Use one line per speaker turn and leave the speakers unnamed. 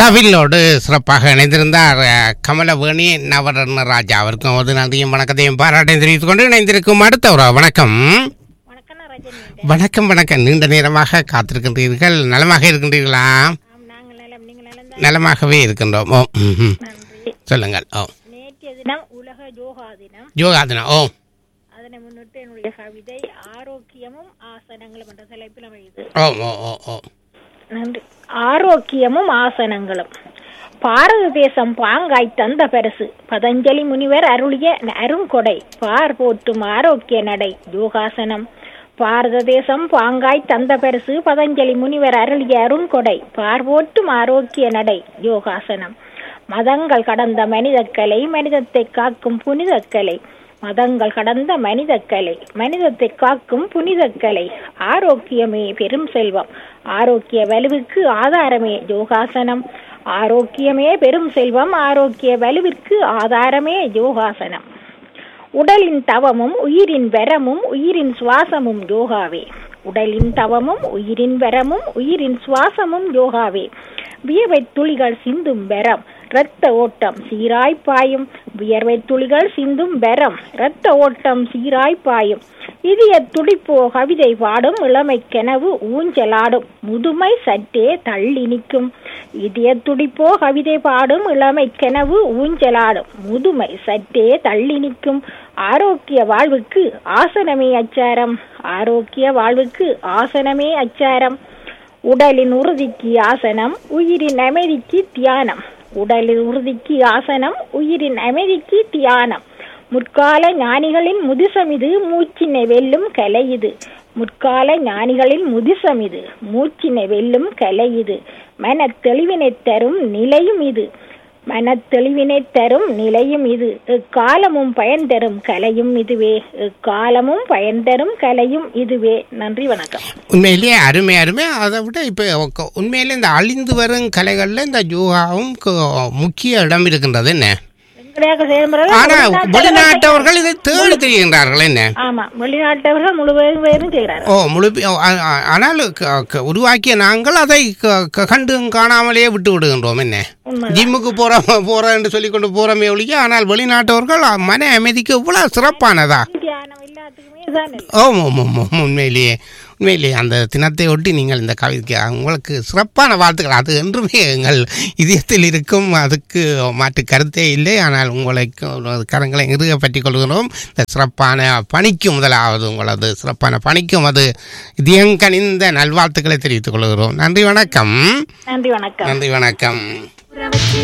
தவிலோடு சிறப்பாக இணைந்திருந்தார் அஹ், கமலவேணி நவரத்ன ராஜா அவருக்கும் ஒரு நன்றியும் வணக்கத்தையும் பாராட்டையும் தெரிவித்துக் கொண்டு இணைந்திருக்கும் அடுத்த ஒரு வணக்கம்
வணக்கம் ரஜினி
வணக்கம் வணக்கம் நீண்ட நேரமாக காத்திருக்கின்றீர்கள் நலமாக இருக்கின்றீர்களா
ஆம் நாங்கள் நலம் நீங்கள் நலம்
நலமாகவே இருக்கின்றோம் ஓ ம்ஹும்.
நன்றி
சொல்லுங்கள் ஓ
நேற்றைய தினம் உலக யோகா தினம்
யோகாதனா ஓ
அதனை முன்னிட்டு என்னுடைய கவிதை ஆரோக்கியமும் ஆசனங்களும் என்ற தலைப்பில் அமையுது
ஓ ஓ ஓ ஓ
நன்றி ஆரோக்கியமும் ஆசனங்களும் பாரத தேசம் பாங்காய் தந்த பரிசு பதஞ்சலி முனிவர் அருளிய அருங்கொடை பார் போற்றும் ஆரோக்கிய நடை யோகாசனம் பாரத தேசம் பாங்காய் தந்த பரிசு பதஞ்சலி முனிவர் அருளிய அருங்கொடை பார் போற்றும் ஆரோக்கிய நடை யோகாசனம் மதங்கள் கடந்த மனிதக்கலை மனிதத்தை காக்கும் புனிதக்கலை மதங்கள் கடந்த மனிதக்கலை மனிதத்தை காக்கும் புனிதக்கலை ஆரோக்கியமே பெரும் செல்வம் ஆரோக்கிய வலுவுக்கு ஆதாரமே யோகாசனம் ஆரோக்கியமே பெரும் செல்வம் ஆரோக்கிய வலுவிற்கு ஆதாரமே யோகாசனம் உடலின் தவமும் உயிரின் வரமும் உயிரின் சுவாசமும் யோகாவே உடலின் தவமும் உயிரின் வரமும் உயிரின் சுவாசமும் யோகாவே வியர்வை துளிகள் சிந்தும் வெரம் இரத்த ஓட்டம் சீராய் பாயும் வியர்வை துளிகள் சிந்தும் வெரம் இரத்த ஓட்டம் சீராய் பாயும் இதய துடிப்போ கவிதை பாடும் இளமை கனவு ஊஞ்சலாடும் முதுமை சற்றே தள்ளி நிற்கும் இதய துடிப்போ கவிதை பாடும் இளமை கனவு ஊஞ்சலாடும் முதுமை சற்றே தள்ளி நிற்கும் ஆரோக்கிய வாழ்வுக்கு ஆசனமே அச்சாரம் ஆரோக்கிய வாழ்வுக்கு ஆசனமே அச்சாரம் உடலின் உறுதிக்கு ஆசனம் உயிரின் அமைதிக்கு தியானம் உடலின் உறுதிக்கு ஆசனம் உயிரின் அமைதிக்கு தியானம் முற்கால ஞானிகளின் முதிசம் இது மூச்சினை வெல்லும் கலை இது முற்கால ஞானிகளின் முதிசம் இது மூச்சினை வெல்லும் கலை இது மன தெளிவினை தரும் நிலையும் இது மன தெளிவினை தரும் நிலையும் இது எக்காலமும் பயன் தரும் கலையும் இதுவே எக்காலமும் பயன் தரும் கலையும் இதுவே நன்றி வணக்கம்
உண்மையிலேயே அருமை அருமை அதை விட இப்போ உண்மையிலே இந்த அழிந்து வரும் கலைகளில் இந்த யோகாவும் கு- முக்கிய இடம் இருக்கின்றது என்ன
எங்கடையாக செயல்முறைகள்
ஆனா
வெளிநாட்டவர்கள்
வெளிநாட்டவர்கள் இதை தேடி தெரிகின்றார்கள் என்ன
ஆமா வெளிநாட்டவர்கள் முழு பேரும் பேரும் செய்கிறார்கள்
ஓ முழு ஆ- ஆ- ஆனால் க- க- உருவாக்கிய நாங்கள் அதை க- க- கண்டும் காணாமலேயே விட்டு விடுகின்றோம் என்ன
உண்மைதான்.
ஜிம்முக்கு போறோம் போறோம் என்று சொல்லி கொண்டு போறோமே ஒழிய ஆனால் வெளிநாட்டவர்கள் மன அமைதிக்கு இவ்வளவு சிறப்பானதா
தியானம் எல்லாத்துக்குமே தானே
ஓம் ஓம் ஓம் ஓம் உண்மையிலேயே உண்மையிலேயே அந்த தினத்தை ஒட்டி நீங்கள் இந்த கவிதைக்கு உங்களுக்கு சிறப்பான வாழ்த்துக்கள் அது என்றுமே எங்கள் இதயத்தில் இருக்கும் அதுக்கு மாற்று கருத்தே இல்லை ஆனால் உங்களுக்கு ஒரு கரங்களை இறுக பற்றிக் கொள்கிறோம் இந்த சிறப்பான பணிக்கும் முதலாவது உங்களது சிறப்பான பணிக்கும் அது இதயங்கனிந்த நல்வாழ்த்துக்களை தெரிவித்துக் கொள்கிறோம் நன்றி வணக்கம்
நன்றி வணக்கம்
நன்றி வணக்கம்